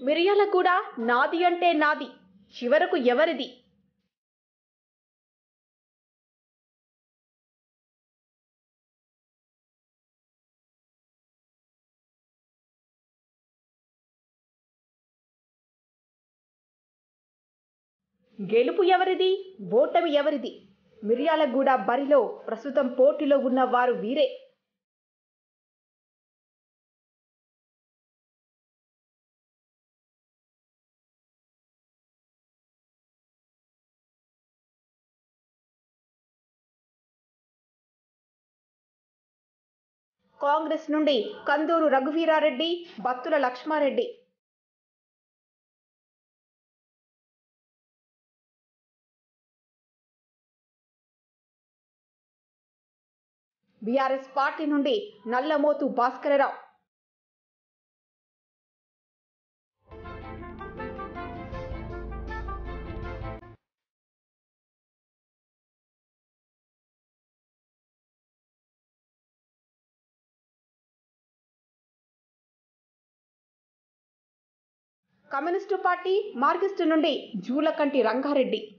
మిరియాలగూడ నాది అంటే నాది చివరకు ఎవరిది గెలుపు ఎవరిది ఓటమి ఎవరిది మిర్యాలగూడ బరిలో ప్రస్తుతం పోటీలో ఉన్న వారు వీరే కాంగ్రెస్ నుండి కందూరు రఘువీరారెడ్డి బత్తుల లక్ష్మారెడ్డి బీఆర్ఎస్ పార్టీ నుండి Nallamothu Bhaskararao communist party Marxist నుండి జూలకంటి రంగారెడ్డి